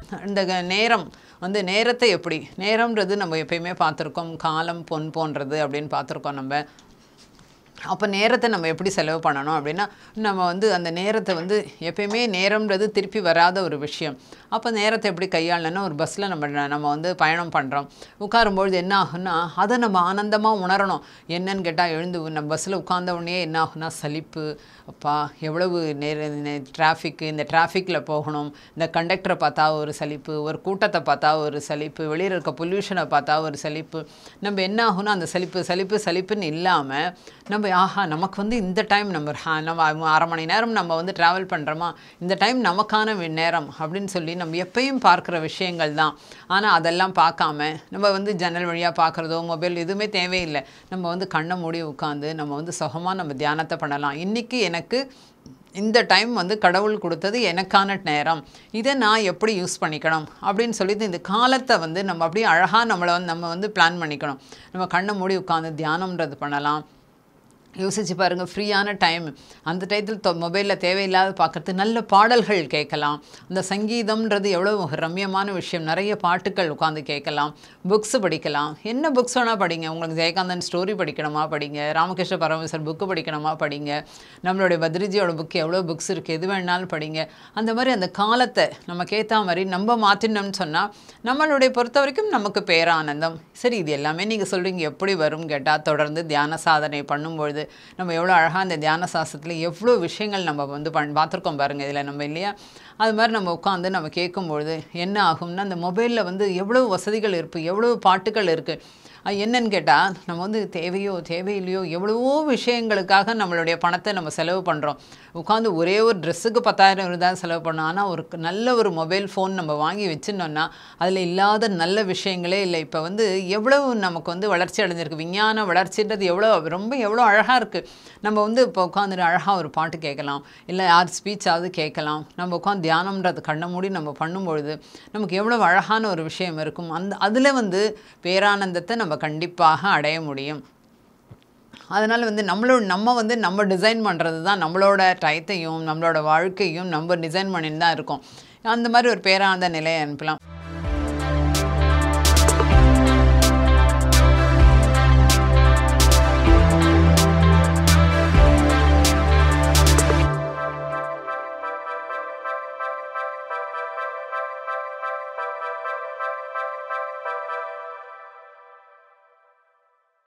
இந்த க- நேரம் வந்து நேரத்தை எப்படி நேரம்ன்றது நம்ம எப்பயுமே பார்த்துருக்கோம் காலம் பொன் போன்றது அப்படின்னு பார்த்துருக்கோம் நம்ம அப்போ நேரத்தை நம்ம எப்படி செலவு பண்ணணும் அப்படின்னா நம்ம வந்து அந்த நேரத்தை வந்து எப்பயுமே நேரம்ன்றது திருப்பி வராத ஒரு விஷயம் அப்போ நேரத்தை எப்படி கையாளணும்னா ஒரு பஸ்ஸில் நம்ம நம்ம வந்து பயணம் பண்ணுறோம் உட்காரும்பொழுது என்ன ஆகும்னா அதை நம்ம ஆனந்தமாக உணரணும் என்னன்னு கேட்டால் எழுந்து நம்ம பஸ்ஸில் உட்கார்ந்த உடனே என்ன ஆகும்னா சலிப்பு அப்பா எவ்வளவு நேர டிராஃபிக்கு இந்த டிராஃபிக்கில் போகணும் இந்த கண்டக்டரை பார்த்தா ஒரு சலிப்பு ஒரு கூட்டத்தை பார்த்தா ஒரு சலிப்பு வெளியில் இருக்க பொல்யூஷனை பார்த்தா ஒரு சலிப்பு நம்ம என்ன ஆகும்னா அந்த சலிப்பு சலிப்பு சலிப்புன்னு இல்லாமல் நம்ம ஆஹா நமக்கு வந்து இந்த டைம் நம்ம ஹா- நம்ம அரை மணி நேரம் நம்ம வந்து ட்ராவல் பண்ணுறோமா இந்த டைம் நமக்கான வி- நேரம் அப்படின்னு சொல்லி நம்ம எப்பயும் பார்க்குற விஷயங்கள் தான் ஆனால் அதெல்லாம் பார்க்காம நம்ம வந்து ஜன்னல் வழியாக பார்க்குறதோ மொபைல் எதுவுமே தேவையில்லை நம்ம வந்து கண்ணை மூடி உட்காந்து நம்ம வந்து சுகமாக நம்ம தியானத்தை பண்ணலாம் இன்றைக்கி எனக்கு இந்த டைம் வந்து கடவுள் கொடுத்தது எனக்கான நேரம் இதை நான் எப்படி யூஸ் பண்ணிக்கணும் அப்படின்னு சொல்லிட்டு இந்த காலத்தை வந்து நம்ம அப்படியே அழகாக நம்மளை வந்து நம்ம வந்து பிளான் பண்ணிக்கணும் நம்ம கண்ணை மூடி உட்காந்து தியானம்ன்றது பண்ணலாம் யோசிச்சு பாருங்கள் ஃப்ரீயான டைம் அந்த டயத்தில் தொ மொபைலில் தேவையில்லாத பார்க்குறது நல்ல பாடல்கள் கேட்கலாம் அந்த சங்கீதம்ன்றது எவ்வளோ ஒரு ரம்யமான விஷயம் நிறைய பாட்டுகள் உட்காந்து கேட்கலாம் புக்ஸ் படிக்கலாம் என்ன புக்ஸ் வேணால் படிங்க உங்களுக்கு ஜெயகாந்தன் ஸ்டோரி படிக்கணுமா படிங்க ராமகிருஷ்ண பரமேஸ்வர் புக்கு படிக்கணுமா படிங்க நம்மளுடைய பத்ரிஜியோட புக் எவ்வளோ புக்ஸ் இருக்குது எது வேணாலும் படிங்க அந்த மாதிரி அந்த காலத்தை நமக்கு ஏற்ற மாதிரி நம்ம மாற்றினோம்னு சொன்னால் நம்மளுடைய பொறுத்த வரைக்கும் நமக்கு பேரானந்தம் சரி இது எல்லாமே நீங்கள் சொல்கிறீங்க எப்படி வரும்னு கேட்டால் தொடர்ந்து தியான சாதனை பண்ணும்பொழுது நம்ம எவ்வளோ அழகாக அந்த தியான சாஸ்திரத்தில் எவ்வளோ விஷயங்கள் நம்ம வந்து பண் பார்த்துருக்கோம் பாருங்கள் இதில் நம்ம இல்லையா அது மாதிரி நம்ம உட்காந்து நம்ம கேட்கும்பொழுது என்ன ஆகும்னா அந்த மொபைலில் வந்து எவ்வளோ வசதிகள் இருக்குது எவ்வளோ பாட்டுகள் இருக்குது அது என்னன்னு கேட்டால் நம்ம வந்து தேவையோ தேவையில்லையோ எவ்வளவோ விஷயங்களுக்காக நம்மளுடைய பணத்தை நம்ம செலவு பண்ணுறோம் உட்காந்து ஒரே ஒரு ட்ரெஸ்ஸுக்கு பத்தாயிரம் இருந்தால் செலவு பண்ணோம் ஆனால் ஒரு நல்ல ஒரு மொபைல் ஃபோன் நம்ம வாங்கி வச்சுருந்தோம்னா அதில் இல்லாத நல்ல விஷயங்களே இல்லை இப்போ வந்து எவ்வளவு நமக்கு வந்து வளர்ச்சி அடைஞ்சிருக்கு விஞ்ஞான வளர்ச்சின்றது எவ்வளோ ரொம்ப எவ்வளோ அழகாக இருக்குது நம்ம வந்து இப்போ உட்காந்துட்டு அழகாக ஒரு பாட்டு கேட்கலாம் இல்லை யார் ஸ்பீச்சாவது கேட்கலாம் நம்ம உட்காந்து தியானம்ன்றது கண்ணை மூடி நம்ம பண்ணும்பொழுது நமக்கு எவ்வளோ அழகான ஒரு விஷயம் இருக்கும் அந்த அதில் வந்து பேரானந்தத்தை நம்ம கண்டிப்பாக அடைய முடியும் அதனால் வந்து நம்மளோட நம்ம வந்து நம்ம டிசைன் பண்ணுறது தான் நம்மளோட டயத்தையும் நம்மளோட வாழ்க்கையும் நம்ம டிசைன் பண்ணின்னு தான் இருக்கோம் அந்த மாதிரி ஒரு பேரானந்த நிலையை அனுப்பலாம்